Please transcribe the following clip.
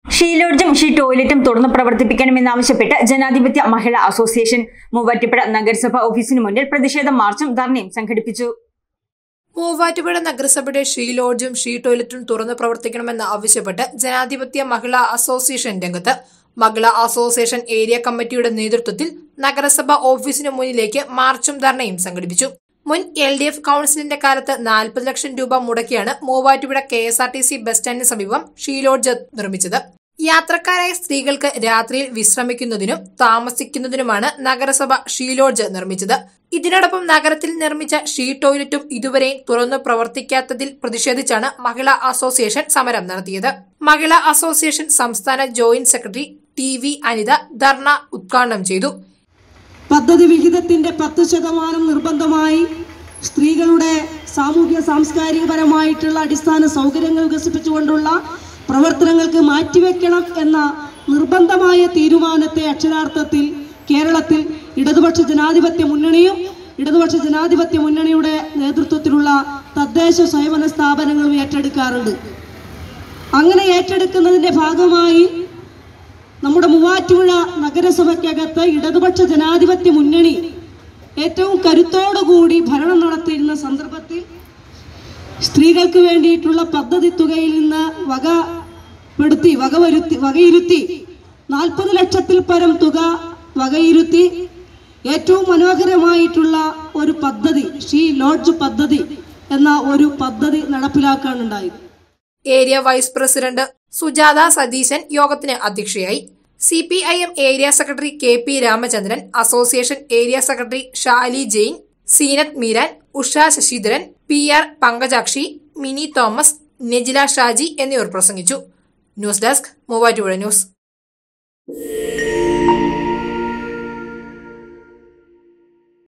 ഷീലോഡ്ജും she ടോയ്ലറ്റും തുറന്നു പ്രവർത്തിപ്പിക്കണമെന്നാവശ്യപ്പെട്ട് ജനാധിപത്യ മഹിളാ association Muvattupuzha നഗരസഭ ഓഫീസിന് മുന്നിൽ പ്രതിഷേധ മാർച്ചും ധർണയും സംഘടിപ്പിച്ചു മൂവാറ്റുപുഴ നഗരസഭയുടെ ഷീ ലോഡ്ജും ഷീ ടോയ്ലറ്റും തുറന്നു പ്രവർത്തിക്കണമെന്ന് ആവശ്യപ്പെട്ട് ജനാധിപത്യ മഹിളാ അസോസിയേഷൻ രംഗത്ത് മഹിളാ അസോസിയേഷൻ ഏരിയ കമ്മിറ്റിയുടെ നേതൃത്വത്തിൽ നഗരസഭ ഓഫീസിന് മുന്നിലേക്ക് മാർച്ചും ധർണയും സംഘടിപ്പിച്ചു മുൻ എൽ ഡി എഫ് കൌൺസിലിന്റെ കാലത്ത് നാൽപ്പത് ലക്ഷം രൂപ മുടക്കിയാണ് Muvattupuzha K S R T C bus സ്റ്റാൻഡിന് സമീപം ഷീ ലോഡ്ജ് നിർമ്മിച്ചത് യാത്രക്കാരായ സ്ത്രീകൾക്ക് രാത്രിയിൽ വിശ്രമിക്കുന്നതിനും താമസിക്കുന്നതിനുമാണ് നഗരസഭ ഷീ ലോഡ്ജ് നിർമ്മിച്ചത് ഇതിനോടൊപ്പം നഗരത്തിൽ നിർമ്മിച്ച ഷീ ടോയ്ലറ്റും ഇതുവരെ തുറന്നു പ്രവർത്തിക്കാത്തതിൽ പ്രതിഷേധിച്ചാണ് മഹിളാ അസോസിയേഷൻ സമരം നടത്തിയത് മഹിളാ അസോസിയേഷൻ സംസ്ഥാന joint secretary T V Anitha dharna ഉദ്ഘാടനം ചെയ്തു പദ്ധതി വിഹിതത്തിന്റെ പത്ത് ശതമാനം നിർബന്ധമായി സ്ത്രീകളുടെ സാമൂഹ്യ സാംസ്കാരികപരമായിട്ടുള്ള അടിസ്ഥാന സൗകര്യങ്ങൾ വികസിപ്പിച്ചുകൊണ്ടുള്ള പ്രവർത്തനങ്ങൾക്ക് മാറ്റിവെക്കണം എന്ന നിർബന്ധമായ തീരുമാനത്തെ അക്ഷരാർത്ഥത്തിൽ കേരളത്തിൽ ഇടതുപക്ഷ ജനാധിപത്യ മുന്നണിയും ഇടതുപക്ഷ ജനാധിപത്യ മുന്നണിയുടെ നേതൃത്വത്തിലുള്ള തദ്ദേശ സ്വയംഭരണ സ്ഥാപനങ്ങളും ഏറ്റെടുക്കാറുണ്ട് അങ്ങനെ ഏറ്റെടുക്കുന്നതിന്റെ ഭാഗമായി നമ്മുടെ മൂവാറ്റുപുഴ നഗരസഭയ്ക്കകത്ത് ഇടതുപക്ഷ ജനാധിപത്യ മുന്നണി ഏറ്റവും കരുത്തോടുകൂടി ഭരണം നടത്തിയിരുന്ന സന്ദർഭത്തിൽ സ്ത്രീകൾക്ക് വേണ്ടിയിട്ടുള്ള പദ്ധതി തുകയിൽ നിന്ന് വകപ്പെടുത്തി വകവരുത്തി വകയിരുത്തി നാൽപ്പത് ലക്ഷത്തിൽ പരം തുക വകയിരുത്തി ഏറ്റവും മനോഹരമായിട്ടുള്ള ഒരു പദ്ധതി ഷീ ലോഡ്ജ് പദ്ധതി എന്ന ഒരു പദ്ധതി നടപ്പിലാക്കാനുണ്ടായത് area vice president Sujatha Satheesan യോഗത്തിന് അധ്യക്ഷയായി C P I M area secretary K P Ramachandran association area secretary Shali Jain Seenath Meeran Usha Sasidharan P R Pankajakshi Mini Thomas Nejila Shaji എന്നിവർ പ്രസംഗിച്ചു ന്യൂസ് ഡെസ്ക് മൂവാറ്റുപുഴ ന്യൂസ്